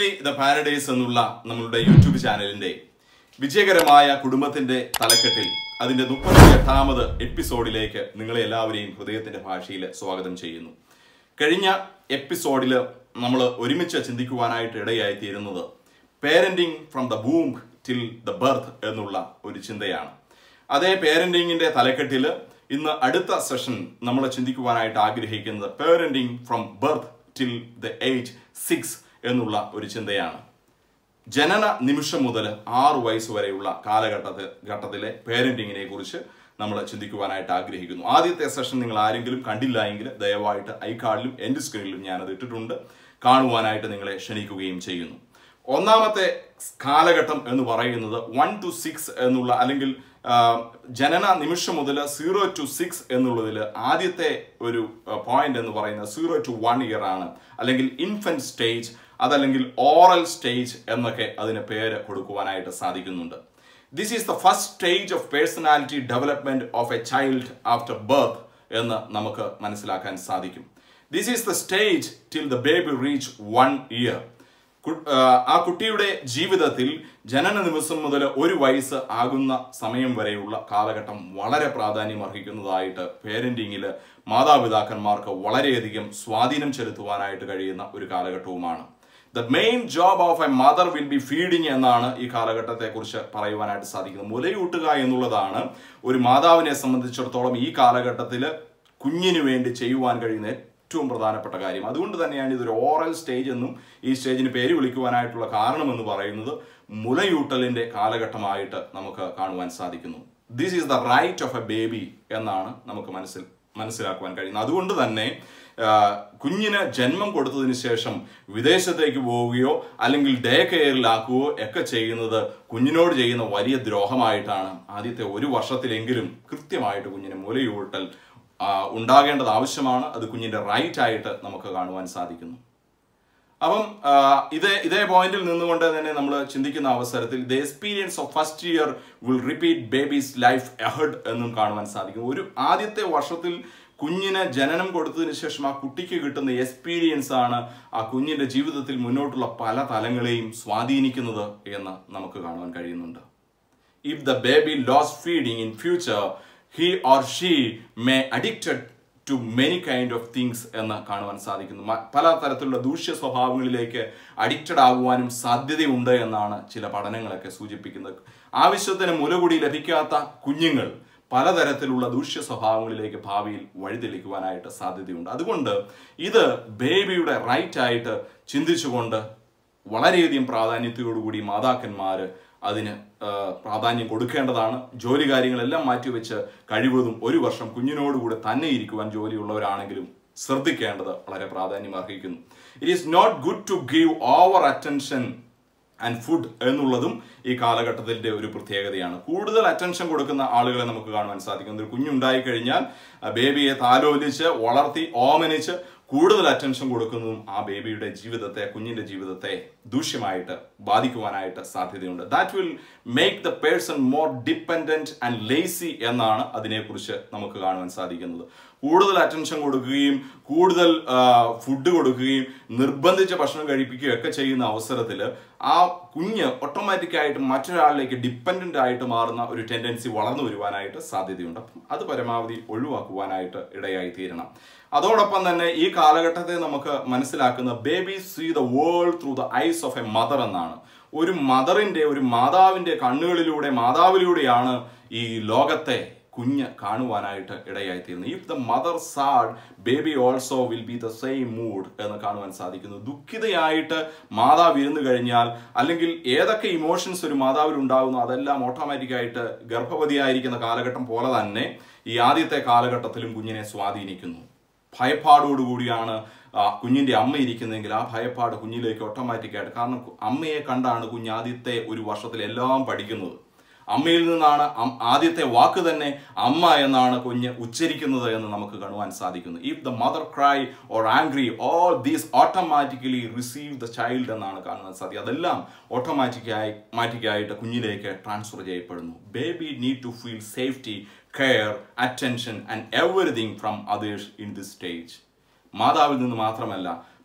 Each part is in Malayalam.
ദ പാരഡൈസ് എന്നുള്ള നമ്മളുടെ യൂട്യൂബ് ചാനലിന്റെ വിജയകരമായ കുടുംബത്തിന്റെ തലക്കെട്ടിൽ അതിന്റെ മുപ്പത്തി എട്ടാമത് എപ്പിസോഡിലേക്ക് നിങ്ങളെ എല്ലാവരെയും ഹൃദയത്തിന്റെ ഭാഷയിൽ സ്വാഗതം ചെയ്യുന്നു കഴിഞ്ഞ എപ്പിസോഡിൽ നമ്മൾ ഒരുമിച്ച് ചിന്തിക്കുവാനായിട്ട് ഇടയായി തീരുന്നത് പേരന്റിങ് ഫ്രം ദ ബൂം ടിൽ ദ ബർത്ത് എന്നുള്ള ഒരു ചിന്തയാണ് അതേ പേരന്റിങ്ങിന്റെ തലക്കെട്ടിൽ ഇന്ന് അടുത്ത സെഷൻ നമ്മൾ ചിന്തിക്കുവാനായിട്ട് ആഗ്രഹിക്കുന്നത് parenting from birth till the age six എന്നുള്ള ഒരു ചിന്തയാണ് ജനന നിമിഷം മുതൽ ആറ് വയസ്സ് വരെയുള്ള കാലഘട്ടത്തിൽ ഘട്ടത്തിലെ പേരന്റിങ്ങിനെ കുറിച്ച് നമ്മൾ ചിന്തിക്കുവാനായിട്ട് ആഗ്രഹിക്കുന്നു ആദ്യത്തെ സെഷൻ നിങ്ങൾ ആരെങ്കിലും കണ്ടില്ല എങ്കിൽ ദയവായിട്ട് ഐക്കാർഡിലും എൻ്റെ സ്ക്രീനിലും ഞാനത് ഇട്ടിട്ടുണ്ട് കാണുവാനായിട്ട് നിങ്ങളെ ക്ഷണിക്കുകയും ചെയ്യുന്നു ഒന്നാമത്തെ കാലഘട്ടം എന്ന് പറയുന്നത് വൺ ടു സിക്സ് എന്നുള്ള അല്ലെങ്കിൽ ആ, ജനന നിമിഷം മുതൽ സീറോ ടു സിക്സ് എന്നുള്ളതിൽ ആദ്യത്തെ ഒരു പോയിന്റ് എന്ന് പറയുന്നത് സീറോ ടു വൺ ഇയർ ആണ് അല്ലെങ്കിൽ ഇൻഫന്റ് സ്റ്റേജ് അതല്ലെങ്കിൽ ഓറൽ സ്റ്റേജ് എന്നൊക്കെ അതിന് പേര് കൊടുക്കുവാനായിട്ട് സാധിക്കുന്നുണ്ട് this is the first stage of personality development of a child after birth എന്ന് നമുക്ക് മനസ്സിലാക്കാൻ സാധിക്കും this is the stage till the baby reach one year കു- ആ, ആ കുട്ടിയുടെ ജീവിതത്തിൽ ജനന ദിവസം മുതൽ ഒരു വയസ്സ് ആകുന്ന സമയം വരെയുള്ള കാലഘട്ടം വളരെ പ്രാധാന്യം അർഹിക്കുന്നതായിട്ട് പേരന്റിങ്ങിൽ മാതാപിതാക്കന്മാർക്ക് വളരെയധികം സ്വാധീനം ചെലുത്തുവാനായിട്ട് കഴിയുന്ന ഒരു കാലഘട്ടവുമാണ് the main job of a mother will be feeding എന്നാണ് ഈ കാലഘട്ടത്തെ കുറിച്ച് പറയുവാനായിട്ട് സാധിക്കുന്നത് മുലയൂട്ടുക എന്നുള്ളതാണ് ഒരു മാതാവിനെ സംബന്ധിച്ചിടത്തോളം ഈ കാലഘട്ടത്തിൽ കുഞ്ഞിന് വേണ്ടി ചെയ്യുവാൻ കഴിയുന്ന ഏറ്റവും പ്രധാനപ്പെട്ട കാര്യം അതുകൊണ്ട് തന്നെയാണ് ഇതൊരു ഓറൽ സ്റ്റേജ് എന്നും ഈ സ്റ്റേജിന് പേര് വിളിക്കുവാനായിട്ടുള്ള കാരണമെന്ന് പറയുന്നത് മുലയൂട്ടലിന്റെ കാലഘട്ടമായിട്ട് നമുക്ക് കാണുവാൻ സാധിക്കുന്നു this is the right of a baby എന്നാണ് നമുക്ക് മനസ്സിൽ മനസ്സിലാക്കുവാൻ കഴിയുന്നത് അതുകൊണ്ട് തന്നെ ആ, കുഞ്ഞിന് ജന്മം കൊടുത്തതിന് ശേഷം വിദേശത്തേക്ക് പോവുകയോ അല്ലെങ്കിൽ ഡേ കെയറിലാക്കുകയോ ഒക്കെ ചെയ്യുന്നത് കുഞ്ഞിനോട് ചെയ്യുന്ന വലിയ ദ്രോഹമായിട്ടാണ് ആദ്യത്തെ ഒരു വർഷത്തിലെങ്കിലും കൃത്യമായിട്ട് കുഞ്ഞിന് മുലയൂട്ടൽ ആ, ഉണ്ടാകേണ്ടത് ആവശ്യമാണ് അത് കുഞ്ഞിന്റെ റൈറ്റ് ആയിട്ട് നമുക്ക് കാണുവാൻ സാധിക്കുന്നു അപ്പം ആ, ഇതേ ഇതേ പോയിന്റിൽ നിന്നുകൊണ്ട് തന്നെ നമ്മൾ ചിന്തിക്കുന്ന അവസരത്തിൽ the experience of first year will repeat baby's life ahead എന്നും കാണുവാൻ സാധിക്കും ഒരു ആദ്യത്തെ വർഷത്തിൽ കുഞ്ഞിന് ജനനം കൊടുത്തതിന് ശേഷം ആ കുട്ടിക്ക് കിട്ടുന്ന എക്സ്പീരിയൻസ് ആണ് ആ കുഞ്ഞിന്റെ ജീവിതത്തിൽ മുന്നോട്ടുള്ള പല തലങ്ങളെയും സ്വാധീനിക്കുന്നത് എന്ന് നമുക്ക് കാണുവാൻ കഴിയുന്നുണ്ട് if the baby lost feeding in future he or she may addicted to many kind of things എന്ന് കാണുവാൻ സാധിക്കുന്നു മ- പല തരത്തിലുള്ള ദൂഷ്യ സ്വഭാവങ്ങളിലേക്ക് അഡിക്റ്റഡ് ആകുവാനും സാധ്യതയുണ്ട് എന്നാണ് ചില പഠനങ്ങളൊക്കെ സൂചിപ്പിക്കുന്നത് ആവശ്യത്തിന് മുലകുടി ലഭിക്കാത്ത കുഞ്ഞുങ്ങൾ പലതരത്തിലുള്ള ദൂഷ്യ സ്വഭാവങ്ങളിലേക്ക് ഭാവിയിൽ വഴിതെളിക്കുവാനായിട്ട് സാധ്യതയുണ്ട് അതുകൊണ്ട് ഇത് ബേബിയുടെ റൈറ്റ് ആയിട്ട് ചിന്തിച്ചുകൊണ്ട് വളരെയധികം പ്രാധാന്യത്തോടുകൂടി മാതാക്കന്മാര് അതിന് ആ, പ്രാധാന്യം കൊടുക്കേണ്ടതാണ് ജോലി കാര്യങ്ങളെല്ലാം മാറ്റിവെച്ച് കഴിവതും ഒരു വർഷം കുഞ്ഞിനോടുകൂടെ തന്നെ ഇരിക്കുവാൻ ജോലിയുള്ളവരാണെങ്കിലും ശ്രദ്ധിക്കേണ്ടത് വളരെ പ്രാധാന്യം അർഹിക്കുന്നു it is not good to give over attention and food എന്നുള്ളതും ഈ കാലഘട്ടത്തിന്റെ ഒരു പ്രത്യേകതയാണ് കൂടുതൽ അറ്റൻഷൻ കൊടുക്കുന്ന ആളുകളെ നമുക്ക് കാണുവാൻ സാധിക്കും ഒരു കുഞ്ഞുണ്ടായി കഴിഞ്ഞാൽ ആ ബേബിയെ താലോലിച്ച് വളർത്തി ഓമനിച്ച് കൂടുതൽ അറ്റൻഷൻ കൊടുക്കുന്നതും ആ ബേബിയുടെ ജീവിതത്തെ കുഞ്ഞിന്റെ ജീവിതത്തെ ദൂഷ്യമായിട്ട് ബാധിക്കുവാനായിട്ട് സാധ്യതയുണ്ട് that will make the person more dependent and lazy എന്നാണ് അതിനെക്കുറിച്ച് നമുക്ക് കാണുവാൻ സാധിക്കുന്നത് കൂടുതൽ അറ്റൻഷൻ കൊടുക്കുകയും കൂടുതൽ ഫുഡ് കൊടുക്കുകയും നിർബന്ധിച്ച് ഭക്ഷണം കഴിപ്പിക്കുകയും ഒക്കെ ചെയ്യുന്ന അവസരത്തിൽ ആ കുഞ്ഞ് ഓട്ടോമാറ്റിക്കായിട്ട് മറ്റൊരാളിലേക്ക് ഡിപ്പെൻഡന്റ് ആയിട്ട് മാറുന്ന ഒരു ടെൻഡൻസി വളർന്നു വരുവാനായിട്ട് സാധ്യതയുണ്ട് അപ്പം അത് പരമാവധി ഒഴിവാക്കുവാനായിട്ട് ഇടയായി തീരണം അതോടൊപ്പം തന്നെ ഈ കാലഘട്ടത്തെ നമുക്ക് മനസ്സിലാക്കുന്ന baby see the world through the eyes of a mother എന്നാണ് ഒരു മദറിന്റെ ഒരു മാതാവിന്റെ കണ്ണുകളിലൂടെ മാതാവിലൂടെയാണ് ഈ ലോകത്തെ കുഞ്ഞ് കാണുവാനായിട്ട് ഇടയായി തീരുന്നത് if the mother sad baby also will be the same mood എന്ന് കാണുവാൻ സാധിക്കുന്നു ദുഃഖിതയായിട്ട് മാതാവ് ഇരുന്നു കഴിഞ്ഞാൽ അല്ലെങ്കിൽ ഏതൊക്കെ ഇമോഷൻസ് ഒരു മാതാവിൽ ഉണ്ടാകുന്നു അതെല്ലാം ഓട്ടോമാറ്റിക്കായിട്ട് ഗർഭവതിയായിരിക്കുന്ന കാലഘട്ടം പോലെ തന്നെ ഈ ആദ്യത്തെ കാലഘട്ടത്തിലും കുഞ്ഞിനെ സ്വാധീനിക്കുന്നു ഭയപ്പാടോടുകൂടിയാണ് ആ, കുഞ്ഞിന്റെ അമ്മ ഇരിക്കുന്നതെങ്കിൽ ആ ഭയപ്പാട് കുഞ്ഞിലേക്ക് ഓട്ടോമാറ്റിക്കായിട്ട് കാരണം കു- അമ്മയെ കണ്ടാണ് കുഞ്ഞ് ആദ്യത്തെ ഒരു വർഷത്തിൽ എല്ലാം പഠിക്കുന്നത് അമ്മയിൽ നിന്നാണ് അം- ആദ്യത്തെ വാക്ക് തന്നെ അമ്മ എന്നാണ് കുഞ്ഞ് ഉച്ചരിക്കുന്നത് എന്ന് നമുക്ക് കാണുവാൻ സാധിക്കുന്നു if the mother cry or angry all these automatically receive the child എന്നാണ് കാണുവാൻ സാധിക്കുക അതെല്ലാം ഓട്ടോമാറ്റിക്കായി മാറ്റിക്കായിട്ട് കുഞ്ഞിലേക്ക് ട്രാൻസ്ഫർ ചെയ്യപ്പെടുന്നു baby need to feel safety care attention and everything from others in this stage മാതാവിൽ നിന്ന് മാത്രമല്ല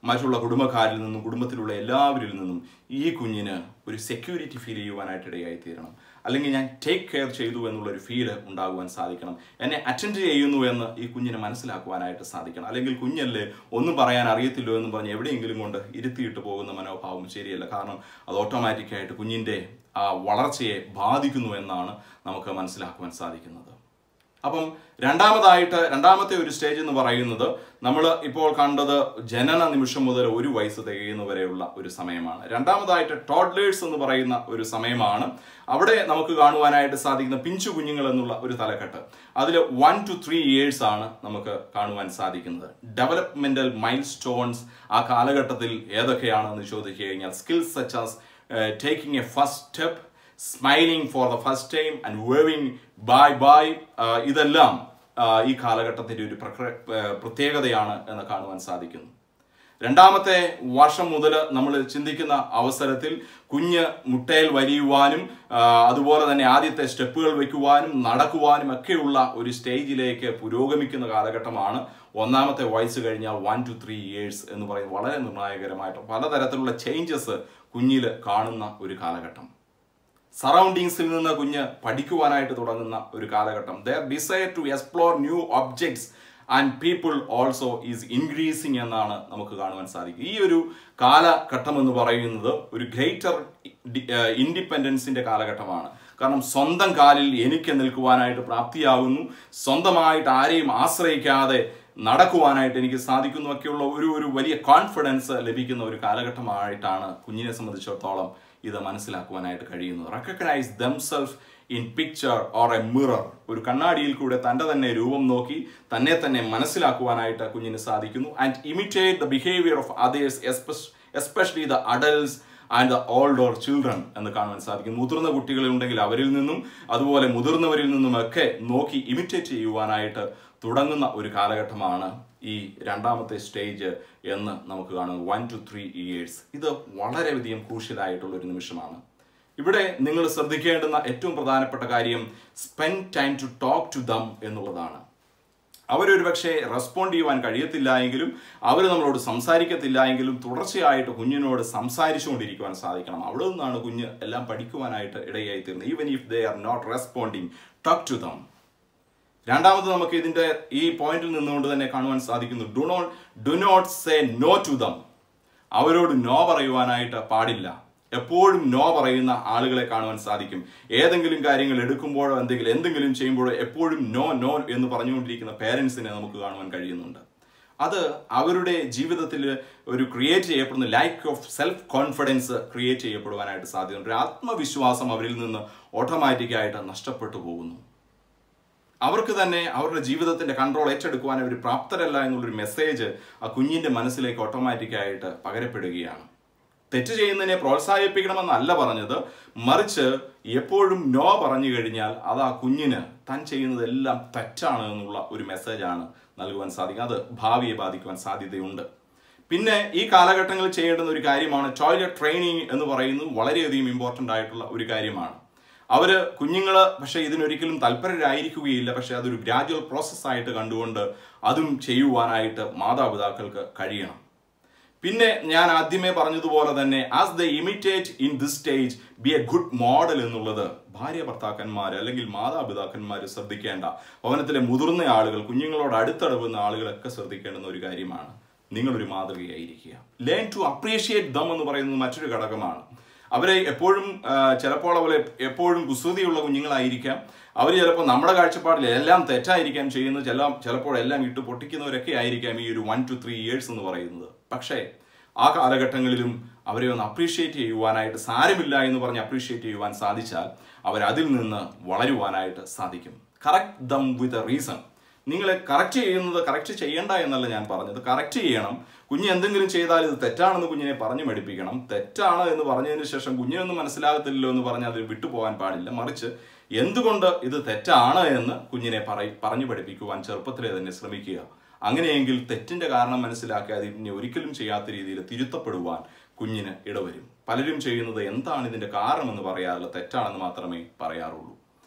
മറ്റുള്ള കുടുംബക്കാരിൽ നിന്നും കുടുംബത്തിലുള്ള എല്ലാവരിൽ നിന്നും ഈ കുഞ്ഞിന് ഒരു സെക്യൂരിറ്റി ഫീൽ ചെയ്യുവാനായിട്ട് ഇടയായി തീരണം അല്ലെങ്കിൽ ഞാൻ ടേക്ക് കെയർ ചെയ്തു എന്നുള്ളൊരു ഫീല് ഉണ്ടാകുവാൻ സാധിക്കണം എന്നെ അറ്റൻഡ് ചെയ്യുന്നു എന്ന് ഈ കുഞ്ഞിന് മനസ്സിലാക്കുവാനായിട്ട് സാധിക്കണം അല്ലെങ്കിൽ കുഞ്ഞല്ലേ ഒന്നും പറയാൻ അറിയത്തില്ലോ എന്ന് പറഞ്ഞ് എവിടെയെങ്കിലും കൊണ്ട് ഇരുത്തിയിട്ട് പോകുന്ന മനോഭാവം ശരിയല്ല കാരണം അത് ഓട്ടോമാറ്റിക്കായിട്ട് കുഞ്ഞിൻ്റെ ആ വളർച്ചയെ ബാധിക്കുന്നു എന്നാണ് നമുക്ക് മനസ്സിലാക്കുവാൻ സാധിക്കുന്നത് അപ്പം രണ്ടാമതായിട്ട് രണ്ടാമത്തെ ഒരു സ്റ്റേജ് എന്ന് പറയുന്നത് നമ്മൾ ഇപ്പോൾ കണ്ടത് ജനന നിമിഷം മുതൽ ഒരു വയസ്സ് തികയുന്നവരെയുള്ള ഒരു സമയമാണ് രണ്ടാമതായിട്ട് ടോഡ്ലേഴ്സ് എന്ന് പറയുന്ന ഒരു സമയമാണ് അവിടെ നമുക്ക് കാണുവാനായിട്ട് സാധിക്കുന്ന പിഞ്ചു കുഞ്ഞുങ്ങൾ എന്നുള്ള ഒരു തലക്കെട്ട് അതിൽ വൺ ടു ത്രീ ഇയേഴ്സ് ആണ് നമുക്ക് കാണുവാൻ സാധിക്കുന്നത് ഡെവലപ്മെന്റൽ മൈൽ സ്റ്റോൺസ് ആ കാലഘട്ടത്തിൽ ഏതൊക്കെയാണെന്ന് ചോദിച്ചു കഴിഞ്ഞാൽ skills such as taking a first step smiling for the first time and waving bye bye ഇതെല്ലാം ആ, ഈ കാലഘട്ടത്തിന്റെ ഒരു പ്രക്ര- ആ, പ്രത്യേകതയാണ് എന്ന് കാണുവാൻ സാധിക്കുന്നു രണ്ടാമത്തെ വർഷം മുതൽ നമ്മൾ ചിന്തിക്കുന്ന അവസരത്തിൽ കുഞ്ഞ് മുട്ടയിൽ വരിയുവാനും ആ, അതുപോലെ തന്നെ ആദ്യത്തെ സ്റ്റെപ്പുകൾ വയ്ക്കുവാനും നടക്കുവാനും ഒക്കെയുള്ള ഒരു സ്റ്റേജിലേക്ക് പുരോഗമിക്കുന്ന കാലഘട്ടമാണ് ഒന്നാമത്തെ വയസ്സ് കഴിഞ്ഞാൽ വൺ ടു ത്രീ ഇയേഴ്സ് എന്ന് പറയുന്നത് വളരെ നിർണായകരമായിട്ട് പലതരത്തിലുള്ള ചേഞ്ചസ് കുഞ്ഞിൽ കാണുന്ന ഒരു കാലഘട്ടം സറൗണ്ടിങ്സിൽ നിന്ന് കുഞ്ഞ് പഠിക്കുവാനായിട്ട് തുടങ്ങുന്ന ഒരു കാലഘട്ടം their desire to explore new objects and people also is increasing എന്നാണ് നമുക്ക് കാണുവാൻ സാധിക്കും ഈ ഒരു കാലഘട്ടം എന്ന് പറയുന്നത് ഒരു ഗ്രേറ്റർ ഇൻഡിപെൻഡൻസിന്റെ കാലഘട്ടമാണ് കാരണം സ്വന്തം കാലിൽ എനിക്ക് നിൽക്കുവാനായിട്ട് പ്രാപ്തിയാകുന്നു സ്വന്തമായിട്ട് ആരെയും ആശ്രയിക്കാതെ നടക്കുവാനായിട്ട് എനിക്ക് സാധിക്കുന്നു ഒക്കെയുള്ള ഒരു ഒരു വലിയ കോൺഫിഡൻസ് ലഭിക്കുന്ന ഒരു കാലഘട്ടമായിട്ടാണ് കുഞ്ഞിനെ സംബന്ധിച്ചിടത്തോളം ഇത് മനസ്സിലാക്കുവാനായിട്ട് കഴിയുന്നത് recognise themself in picture or a mirror ഒരു കണ്ണാടിയിൽ കൂടെ തൻ്റെ തന്നെ രൂപം നോക്കി തന്നെ തന്നെ മനസ്സിലാക്കുവാനായിട്ട് കുഞ്ഞിന് സാധിക്കുന്നു and imitate the behaviour of others especially the adults and the older children എന്ന് കാണുവാൻ സാധിക്കും മുതിർന്ന കുട്ടികളുണ്ടെങ്കിൽ അവരിൽ നിന്നും അതുപോലെ മുതിർന്നവരിൽ നിന്നുമൊക്കെ നോക്കി ഇമിറ്റേറ്റ് ചെയ്യുവാനായിട്ട് തുടങ്ങുന്ന ഒരു കാലഘട്ടമാണ് ഈ രണ്ടാമത്തെ സ്റ്റേജ് എന്ന് നമുക്ക് കാണുന്നത് വൺ ടു ത്രീ ഇയേഴ്സ് ഇത് വളരെയധികം ക്രൂഷ്യലായിട്ടുള്ള ഒരു നിമിഷമാണ് ഇവിടെ നിങ്ങൾ ശ്രദ്ധിക്കേണ്ടുന്ന ഏറ്റവും പ്രധാനപ്പെട്ട കാര്യം spend time to talk to them എന്നുള്ളതാണ് അവരൊരു പക്ഷേ റെസ്പോണ്ട് ചെയ്യുവാൻ കഴിയത്തില്ല എങ്കിലും അവർ നമ്മളോട് സംസാരിക്കത്തില്ല എങ്കിലും തുടർച്ചയായിട്ട് കുഞ്ഞിനോട് സംസാരിച്ചുകൊണ്ടിരിക്കുവാൻ സാധിക്കണം അവിടെ നിന്നാണ് കുഞ്ഞ് എല്ലാം പഠിക്കുവാനായിട്ട് ഇടയായി തീർന്നത് even if they are not responding talk to them രണ്ടാമത് നമുക്ക് ഇതിന്റെ ഈ പോയിന്റിൽ നിന്നുകൊണ്ട് തന്നെ കാണുവാൻ സാധിക്കുന്നു do not do not say no to them അവരോട് നോ പറയുവാനായിട്ട് പാടില്ല എപ്പോഴും നോ പറയുന്ന ആളുകളെ കാണുവാൻ സാധിക്കും ഏതെങ്കിലും കാര്യങ്ങൾ എടുക്കുമ്പോഴോ എന്തെങ്കിലും എന്തെങ്കിലും ചെയ്യുമ്പോഴോ എപ്പോഴും നോ നോ എന്ന് പറഞ്ഞുകൊണ്ടിരിക്കുന്ന പേരൻസിനെ നമുക്ക് കാണുവാൻ കഴിയുന്നുണ്ട് അത് അവരുടെ ജീവിതത്തിൽ ഒരു ക്രിയേറ്റ് ചെയ്യപ്പെടുന്ന lack of self confidence create ചെയ്യപ്പെടുവാനായിട്ട് സാധ്യതയുണ്ട് ഒരു ആത്മവിശ്വാസം അവരിൽ നിന്ന് ഓട്ടോമാറ്റിക്കായിട്ട് നഷ്ടപ്പെട്ടു പോകുന്നു അവർക്ക് തന്നെ അവരുടെ ജീവിതത്തിന്റെ കൺട്രോൾ ഏറ്റെടുക്കുവാൻ അവർ പ്രാപ്തരല്ല എന്നുള്ളൊരു മെസ്സേജ് ആ കുഞ്ഞിന്റെ മനസ്സിലേക്ക് ഓട്ടോമാറ്റിക്കായിട്ട് പകരപ്പെടുകയാണ് തെറ്റ് ചെയ്യുന്നതിനെ പ്രോത്സാഹിപ്പിക്കണമെന്നല്ല പറഞ്ഞത് മറിച്ച് എപ്പോഴും നോ പറഞ്ഞു കഴിഞ്ഞാൽ അത് ആ കുഞ്ഞിന് താൻ ചെയ്യുന്നതെല്ലാം തെറ്റാണ് എന്നുള്ള ഒരു മെസ്സേജാണ് നൽകുവാൻ സാധിക്കുക അത് ഭാവിയെ ബാധിക്കുവാൻ സാധ്യതയുണ്ട് പിന്നെ ഈ കാലഘട്ടങ്ങളിൽ ചെയ്യേണ്ടുന്ന ഒരു കാര്യമാണ് ടോയ്ലറ്റ് ട്രെയിനിങ് എന്ന് പറയുന്നത് വളരെയധികം ഇമ്പോർട്ടൻ്റ് ആയിട്ടുള്ള ഒരു കാര്യമാണ് അവര് കുഞ്ഞുങ്ങൾ പക്ഷെ ഇതിനൊരിക്കലും തൽപരരായിരിക്കുകയില്ല പക്ഷെ അതൊരു ഗ്രാജുവൽ പ്രോസസ്സായിട്ട് കണ്ടുകൊണ്ട് അതും ചെയ്യുവാനായിട്ട് മാതാപിതാക്കൾക്ക് കഴിയണം പിന്നെ ഞാൻ ആദ്യമേ പറഞ്ഞതുപോലെ തന്നെ as the imitate in this stage be a good model എന്നുള്ളത് ഭാര്യ ഭർത്താക്കന്മാർ അല്ലെങ്കിൽ മാതാപിതാക്കന്മാർ ശ്രദ്ധിക്കേണ്ട ഭവനത്തിലെ മുതിർന്ന ആളുകൾ കുഞ്ഞുങ്ങളോട് അടുത്തടവുന്ന ആളുകളൊക്കെ ശ്രദ്ധിക്കേണ്ടുന്ന ഒരു കാര്യമാണ് നിങ്ങളൊരു മാതൃകയായിരിക്കുക ലേൺ ടു അപ്രീഷിയേറ്റ് ദം എന്ന് പറയുന്നത് മറ്റൊരു ഘടകമാണ് അവരെ എപ്പോഴും ആ, ചിലപ്പോൾ അവരെ എപ്പോഴും കുസൃതിയുള്ള കുഞ്ഞുങ്ങളായിരിക്കാം അവർ ചിലപ്പോൾ നമ്മുടെ കാഴ്ചപ്പാടിൽ എല്ലാം തെറ്റായിരിക്കാം ചെയ്യുന്നത് ചില ചിലപ്പോൾ എല്ലാം ഇട്ട് പൊട്ടിക്കുന്നവരൊക്കെ ആയിരിക്കാം ഈ ഒരു വൺ ടു ത്രീ ഇയേഴ്സ് എന്ന് പറയുന്നത് പക്ഷേ ആ കാലഘട്ടങ്ങളിലും അവരെ ഒന്ന് അപ്രീഷിയേറ്റ് ചെയ്യുവാനായിട്ട് സാരമില്ല എന്ന് പറഞ്ഞ് അപ്രീഷിയേറ്റ് ചെയ്യുവാൻ സാധിച്ചാൽ അവരതിൽ നിന്ന് വളരുവാനായിട്ട് സാധിക്കും correct them with a reason നിങ്ങളെ കറക്റ്റ് ചെയ്യുന്നത് കറക്റ്റ് ചെയ്യണ്ട എന്നല്ല ഞാൻ പറഞ്ഞത് കറക്റ്റ് ചെയ്യണം കുഞ്ഞ് എന്തെങ്കിലും ചെയ്താൽ ഇത് തെറ്റാണെന്ന് കുഞ്ഞിനെ പറഞ്ഞു പഠിപ്പിക്കണം തെറ്റാണ് എന്ന് പറഞ്ഞതിന് ശേഷം കുഞ്ഞിനൊന്നും മനസ്സിലാകത്തില്ലല്ലോ എന്ന് പറഞ്ഞ് അതിൽ വിട്ടുപോകാൻ പാടില്ല മറിച്ച് എന്തുകൊണ്ട് ഇത് തെറ്റാണ് എന്ന് കുഞ്ഞിനെ പറ പറഞ്ഞു പഠിപ്പിക്കുവാൻ ചെറുപ്പത്തിലെ തന്നെ ശ്രമിക്കുക അങ്ങനെയെങ്കിൽ തെറ്റിന്റെ കാരണം മനസ്സിലാക്കി അത് ഇനി ഒരിക്കലും ചെയ്യാത്ത രീതിയിൽ തിരുത്തപ്പെടുവാൻ കുഞ്ഞിന് ഇടവരും പലരും ചെയ്യുന്നത് എന്താണ് ഇതിന്റെ കാരണം എന്ന് പറയാറില്ല തെറ്റാണെന്ന് മാത്രമേ പറയാറുള്ളൂ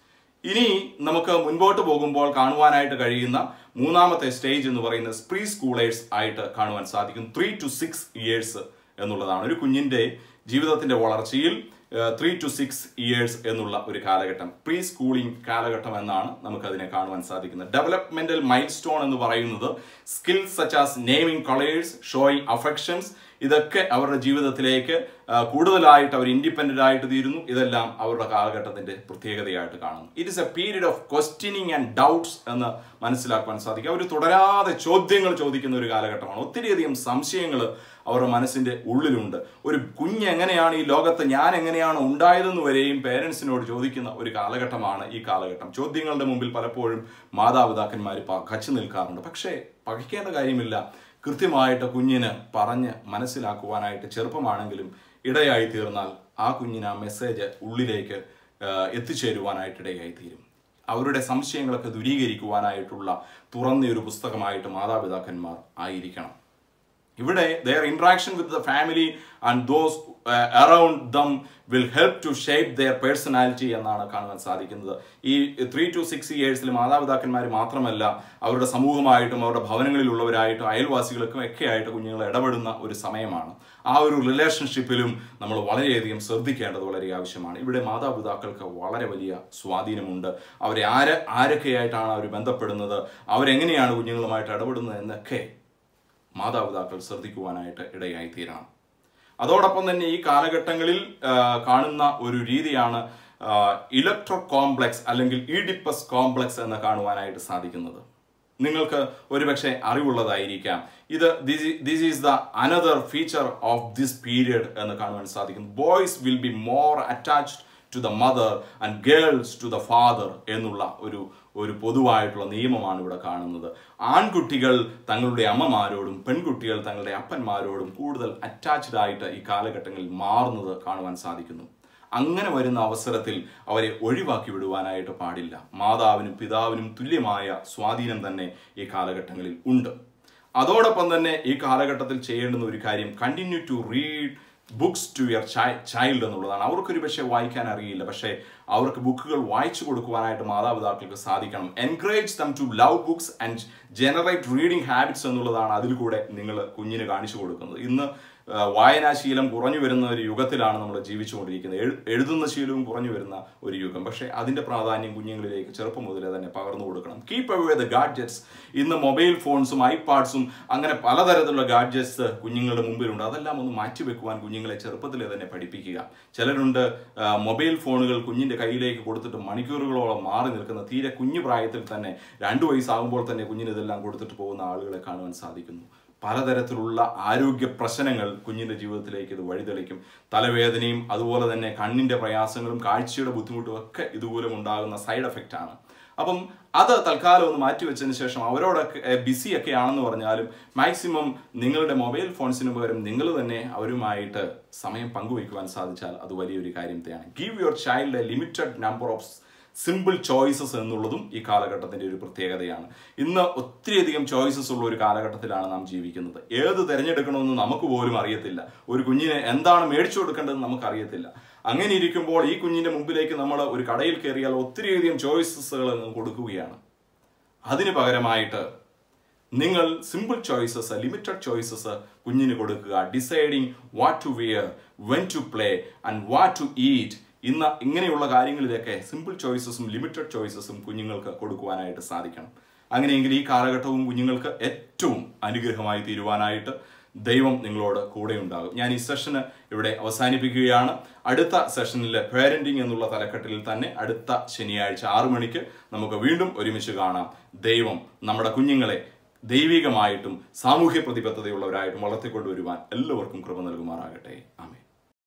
ഇനി നമുക്ക് മുൻപോട്ട് പോകുമ്പോൾ കാണുവാനായിട്ട് കഴിയുന്ന മൂന്നാമത്തെ സ്റ്റേജ് എന്ന് പറയുന്നത് പ്രീ സ്കൂളേഴ്സ് ആയിട്ട് കാണുവാൻ സാധിക്കും ത്രീ ടു സിക്സ് ഇയേഴ്സ് എന്നുള്ളതാണ് ഒരു കുഞ്ഞിന്റെ ജീവിതത്തിന്റെ വളർച്ചയിൽ ത്രീ ടു സിക്സ് ഇയേഴ്സ് എന്നുള്ള ഒരു കാലഘട്ടം പ്രീ സ്കൂളിംഗ് കാലഘട്ടം എന്നാണ് നമുക്കതിനെ കാണുവാൻ സാധിക്കുന്നത് ഡെവലപ്മെന്റൽ മൈൽ സ്റ്റോൺ എന്ന് പറയുന്നത് skills such as naming colours showing affections ഇതൊക്കെ അവരുടെ ജീവിതത്തിലേക്ക് ആ, കൂടുതലായിട്ട് അവർ ഇൻഡിപെൻഡന്റ് ആയിട്ട് തീരുന്നു ഇതെല്ലാം അവരുടെ കാലഘട്ടത്തിന്റെ പ്രത്യേകതയായിട്ട് കാണുന്നു it is a period of questioning and doubts എന്ന് മനസ്സിലാക്കുവാൻ സാധിക്കും അവർ തുടരാതെ ചോദ്യങ്ങൾ ചോദിക്കുന്ന ഒരു കാലഘട്ടമാണ് ഒത്തിരിയധികം സംശയങ്ങൾ അവരുടെ മനസ്സിന്റെ ഉള്ളിലുണ്ട് ഒരു കുഞ്ഞ് എങ്ങനെയാണ് ഈ ലോകത്ത് ഞാൻ എങ്ങനെയാണ് ഉണ്ടായതെന്ന് വരെയും പേരൻസിനോട് ചോദിക്കുന്ന ഒരു കാലഘട്ടമാണ് ഈ കാലഘട്ടം ചോദ്യങ്ങളുടെ മുമ്പിൽ പലപ്പോഴും മാതാപിതാക്കന്മാർ പകച്ചു നിൽക്കാറുണ്ട് പക്ഷേ പകയ്ക്കേണ്ട കാര്യമില്ല കൃത്യമായിട്ട് കുഞ്ഞിന് പറഞ്ഞ് മനസ്സിലാക്കുവാനായിട്ട് ചെറുപ്പമാണെങ്കിലും ഇടയായി തീർന്നാൽ ആ കുഞ്ഞിന് ആ മെസ്സേജ് ഉള്ളിലേക്ക് ആ, എത്തിച്ചേരുവാനായിട്ട് ഇടയായി തീരും അവരുടെ സംശയങ്ങളൊക്കെ ദൂരീകരിക്കുവാനായിട്ടുള്ള തുറന്നൊരു പുസ്തകമായിട്ട് മാതാപിതാക്കന്മാർ ആയിരിക്കണം ഇവിടെ their interaction with the family and those around them will help to shape their personality എന്നാണ് കാണുവാൻ സാധിക്കുന്നത് ഈ ത്രീ ടു സിക്സ് ഇയേഴ്സിൽ മാതാപിതാക്കന്മാർ മാത്രമല്ല അവരുടെ സമൂഹമായിട്ടും അവരുടെ ഭവനങ്ങളിലുള്ളവരായിട്ടും അയൽവാസികൾക്കും ഒക്കെ ആയിട്ട് കുഞ്ഞുങ്ങൾ ഇടപെടുന്ന ഒരു സമയമാണ് ആ ഒരു റിലേഷൻഷിപ്പിലും നമ്മൾ വളരെയധികം ശ്രദ്ധിക്കേണ്ടത് വളരെ ആവശ്യമാണ് ഇവിടെ മാതാപിതാക്കൾക്ക് വളരെ വലിയ സ്വാധീനമുണ്ട് അവരെ ആര് ആരൊക്കെയായിട്ടാണ് അവർ ബന്ധപ്പെടുന്നത് അവരെങ്ങനെയാണ് കുഞ്ഞുങ്ങളുമായിട്ട് ഇടപെടുന്നത് എന്നൊക്കെ മാതാപിതാക്കൾ ശ്രദ്ധിക്കുവാനായിട്ട് ഇടയായി തീരണം അതോടൊപ്പം തന്നെ ഈ കാലഘട്ടങ്ങളിൽ ആ, കാണുന്ന ഒരു രീതിയാണ് ഇലക്ട്രോ കോംപ്ലക്സ് അല്ലെങ്കിൽ ഈഡിപ്പസ് കോംപ്ലക്സ് എന്ന് കാണുവാനായിട്ട് സാധിക്കുന്നത് നിങ്ങൾക്ക് ഒരുപക്ഷെ അറിവുള്ളതായിരിക്കാം ഇത് this is the another feature of this period എന്ന് കാണുവാൻ സാധിക്കും boys will be more attached to the mother and girls to the father എന്നുള്ള ഒരു ഒരു പൊതുവായിട്ടുള്ള നിയമമാണ് ഇവിടെ കാണുന്നത് ആൺകുട്ടികൾ തങ്ങളുടെ അമ്മമാരോടും പെൺകുട്ടികൾ തങ്ങളുടെ അപ്പന്മാരോടും കൂടുതൽ അറ്റാച്ച്ഡ് ആയിട്ട് ഈ കാലഘട്ടങ്ങളിൽ മാറുന്നത് കാണുവാൻ സാധിക്കുന്നു അങ്ങനെ വരുന്ന അവസരത്തിൽ അവരെ ഒഴിവാക്കി വിടുവാനായിട്ട് പാടില്ല മാതാവിനും പിതാവിനും തുല്യമായ സ്വാധീനം തന്നെ ഈ കാലഘട്ടങ്ങളിൽ ഉണ്ട് അതോടൊപ്പം തന്നെ ഈ കാലഘട്ടത്തിൽ ചെയ്യേണ്ടുന്ന ഒരു കാര്യം continue to read books to your child എന്നുള്ളതാണ് അവർക്കൊരു പക്ഷേ വായിക്കാൻ അറിയില്ല പക്ഷേ അവർക്ക് ബുക്കുകൾ വായിച്ചു കൊടുക്കുവാനായിട്ട് മാതാപിതാക്കൾക്ക് സാധിക്കണം encourage them to love books and generate reading habits എന്നുള്ളതാണ് അതിൽ കൂടെ നിങ്ങൾ കുഞ്ഞിന് കാണിച്ചു കൊടുക്കുന്നത് ഇന്ന് ആ, വായനാശീലം കുറഞ്ഞു വരുന്ന ഒരു യുഗത്തിലാണ് നമ്മൾ ജീവിച്ചുകൊണ്ടിരിക്കുന്നത് എഴു- എഴുതുന്ന ശീലവും കുറഞ്ഞു വരുന്ന ഒരു യുഗം പക്ഷേ അതിന്റെ പ്രാധാന്യം കുഞ്ഞുങ്ങളിലേക്ക് ചെറുപ്പം മുതലേ തന്നെ പകർന്നു കൊടുക്കണം കീപ്പ് അവേ ദ ഗാഡ്ജറ്റ്സ് ഇന്ന് മൊബൈൽ ഫോൺസും ഐപാഡ്സും അങ്ങനെ പലതരത്തിലുള്ള ഗാഡ്ജറ്റ്സ് കുഞ്ഞുങ്ങളുടെ മുമ്പിലുണ്ട് അതെല്ലാം ഒന്ന് മാറ്റിവെക്കുവാൻ കുഞ്ഞുങ്ങളെ ചെറുപ്പത്തിലേ തന്നെ പഠിപ്പിക്കുക ചിലരുണ്ട് ആ, മൊബൈൽ ഫോണുകൾ കുഞ്ഞിന്റെ കയ്യിലേക്ക് കൊടുത്തിട്ട് മണിക്കൂറുകളോളം മാറി നിൽക്കുന്ന തീരെ കുഞ്ഞു പ്രായത്തിൽ തന്നെ രണ്ടു വയസ്സാകുമ്പോൾ തന്നെ കുഞ്ഞിന് ഇതെല്ലാം കൊടുത്തിട്ട് പോകുന്ന ആളുകളെ കാണുവാൻ സാധിക്കുന്നു പലതരത്തിലുള്ള ആരോഗ്യ പ്രശ്നങ്ങൾ കുഞ്ഞിന്റെ ജീവിതത്തിലേക്ക് ഇത് വഴിതെളിക്കും തലവേദനയും അതുപോലെ തന്നെ കണ്ണിന്റെ പ്രയാസങ്ങളും കാഴ്ചയുടെ ബുദ്ധിമുട്ടും ഒക്കെ ഇതുമൂലം ഉണ്ടാകുന്ന സൈഡ് എഫക്റ്റ് ആണ് അപ്പം അത് തൽക്കാലം ഒന്ന് മാറ്റിവെച്ചതിന് ശേഷം അവരോടൊക്കെ ബിസി ഒക്കെ ആണെന്ന് പറഞ്ഞാലും മാക്സിമം നിങ്ങളുടെ മൊബൈൽ ഫോൺസിന് പകരം നിങ്ങൾ തന്നെ അവരുമായിട്ട് സമയം പങ്കുവയ്ക്കുവാൻ സാധിച്ചാൽ അത് വലിയൊരു കാര്യം തന്നെയാണ് give your child a limited number of simple choices എന്നുള്ളതും ഈ കാലഘട്ടത്തിന്റെ ഒരു പ്രത്യേകതയാണ് ഇന്ന് ഒത്തിരിയധികം ചോയ്സസ് ഉള്ള ഒരു കാലഘട്ടത്തിലാണ് നാം ജീവിക്കുന്നത് ഏത് തിരഞ്ഞെടുക്കണമെന്ന് നമുക്ക് പോലും അറിയത്തില്ല ഒരു കുഞ്ഞിന് എന്താണ് മേടിച്ചു കൊടുക്കേണ്ടതെന്ന് നമുക്ക് അറിയത്തില്ല അങ്ങനെ ഇരിക്കുമ്പോൾ ഈ കുഞ്ഞിന്റെ മുമ്പിലേക്ക് നമ്മൾ ഒരു കടയിൽ കയറിയാൽ ഒത്തിരിയധികം ചോയ്സസുകൾ കൊടുക്കുകയാണ് അതിന് പകരമായിട്ട് നിങ്ങൾ സിമ്പിൾ ചോയ്സസ് ലിമിറ്റഡ് ചോയ്സസ് കുഞ്ഞിന് കൊടുക്കുക deciding what to wear when to play and what to eat ഇന്ന് ഇങ്ങനെയുള്ള കാര്യങ്ങളിലൊക്കെ സിമ്പിൾ ചോയ്സസും ലിമിറ്റഡ് ചോയ്സസും കുഞ്ഞുങ്ങൾക്ക് കൊടുക്കുവാനായിട്ട് സാധിക്കണം അങ്ങനെയെങ്കിൽ ഈ കാലഘട്ടവും കുഞ്ഞുങ്ങൾക്ക് ഏറ്റവും അനുഗ്രഹമായി തീരുവാനായിട്ട് ദൈവം നിങ്ങളോട് കൂടെ ഉണ്ടാകും ഞാൻ ഈ സെഷന് ഇവിടെ അവസാനിപ്പിക്കുകയാണ് അടുത്ത സെഷനിൽ പേരന്റിംഗ് എന്നുള്ള തലക്കെട്ടിൽ തന്നെ അടുത്ത ശനിയാഴ്ച ആറു മണിക്ക് നമുക്ക് വീണ്ടും ഒരുമിച്ച് കാണാം ദൈവം നമ്മുടെ കുഞ്ഞുങ്ങളെ ദൈവികമായിട്ടും സാമൂഹ്യ പ്രതിബദ്ധതയുള്ളവരായിട്ടും വളർത്തിക്കൊണ്ടുവരുവാൻ എല്ലാവർക്കും കൃപ നൽകുമാറാകട്ടെ ആമേ